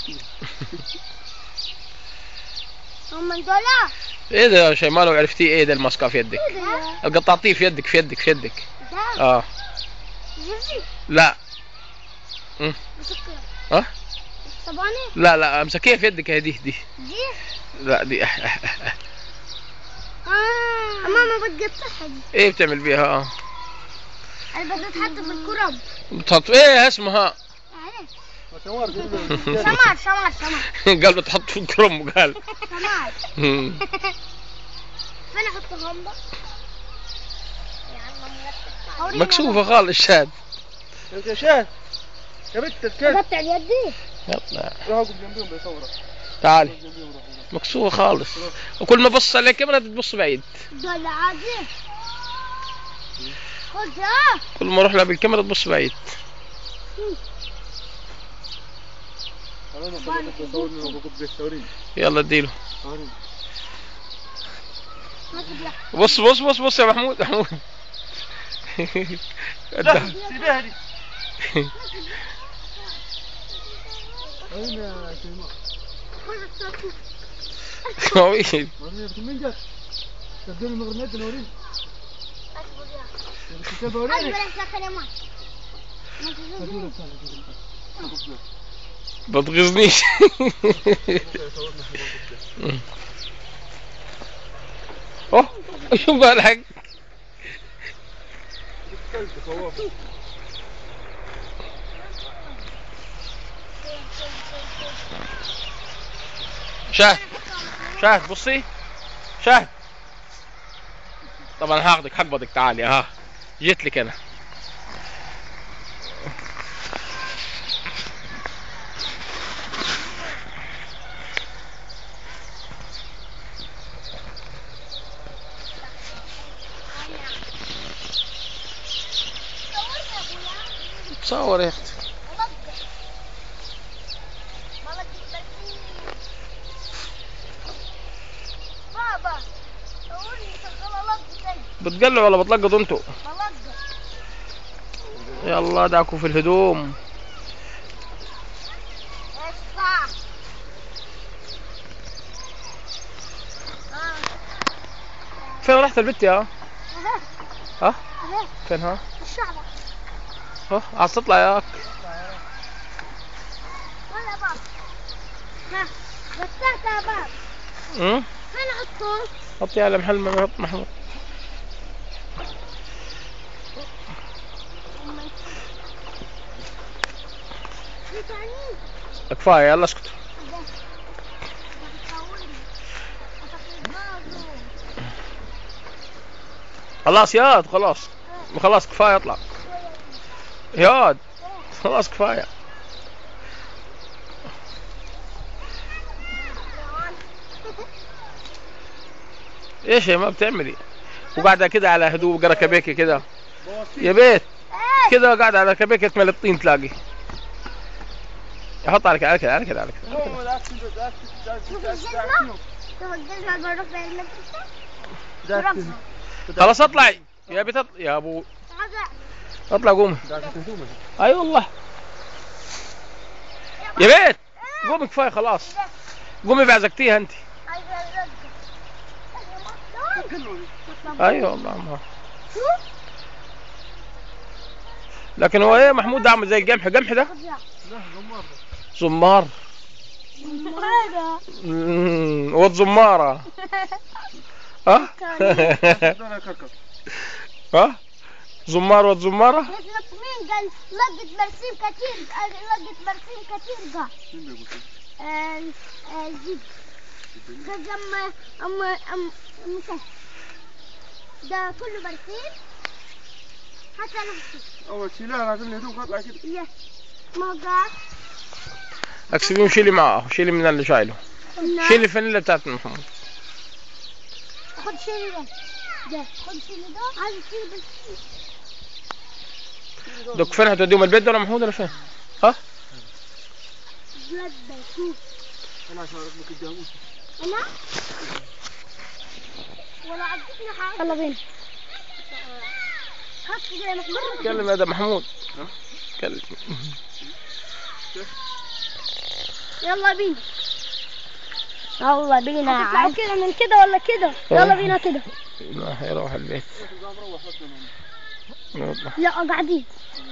هم دول ايه ده يا شيماء لو عرفتيه ايه ده الماسكه في يدك ده قطعتيه في يدك في يدك في يدك ده اه جوزي لا مم. مسكر اه صباني لا لا امسكيها في يدك اهي دي دي دي لا دي اه ماما بتقطعها دي ايه بتعمل بيها اه انا بتتحط في الكرب بتحط ايه اسمها شمار شمار شمار قال بتحط في الكرم قال شمار مم. فين احطهم بقى؟ يا عم مكسوفه خالص الشاد انت يا شاه يا بنت الكلب قطع يدي يلا روح اقف جنبيهم بيصورك تعالي جنبيهم روح مكسوفه خالص وكل ما بص على الكاميرا تبص بعيد دول عادي خذها كل ما اروح لها بالكاميرا تبص بعيد انا صورك بيصورني وبقف بيصوريني يلا اديله صوريني ما تبلع بص بص بص بص يا محمود محمود لا سيبها دي اين يا شيماء؟ خذ الصوت طويل وريني بس مين جت؟ تبدون المغرنات نورين الكتاب هاي وريني بلاش كلمات ما هدول تزوجون. الثاني ما تغيظنيش اوه شوف بقى الحاج كلب صواب شاهد شاهد بصي شاهد طبعا هاخدك هقبضك تعالي ها جيت لك انا تصور يا اختي بابا صورني شغال لقط تاني بتقلعوا ولا بتلقطوا انتوا بلقط يلا دعكوا في الهدوم اسمع فين رحت البت يا ها ها ها فين ها الشعب ها عايز تطلع ياك ولا باب ها فتحت يا باب امم فين حطهم حطي على محل ما يحط محمود في تاني كفايه يلا اسكت خلاص ياد خلاص خلاص كفايه اطلع ياد خلاص كفايه ايش يا ما بتعملي وقاعده كده على هدوء قرا كبيكي كده يا بيت كده قاعد على كبيكي تمل الطين تلاقي يحط على كده على كده على كده على كده خلاص اطلعي يا بيت اطلع يا ابو اطلع قومي اي والله يا بيت قومي كفايه خلاص قومي بعزقتيها انت ايوه والله ما لكن هو ايه محمود ده عامل زي القمح قمح ده زمار مم، واد زمارة ها ها زمار واد زمارة مين قال لقت مرسيم كتير لقت مرسيم كتير قال زيد قال لما أم أم أم ده كله برسيم حتى نفسي اول شيء لا لازم الهدوم اطلع كده يس ما قال اكسبيه وشيلي معاه شيلي من اللي شايله إنه- شيلي الفانيلا بتاعت محمود خد شيلي ده ده خد شيلي ده عايز شيلي بس دوك فين هتوديهم البيت ده ولا محمود ولا فين؟ ها؟ بلد بشوف انا عشان ابنك الجاموس انا ولا عدتني حاجه يلا بينا هات كده يا محمود كلم يا ده محمود كلم يلا بينا يلا بينا هتطلعوا كده من كده ولا كده يلا بينا كده لا هيروح البيت يلا. لا قاعدين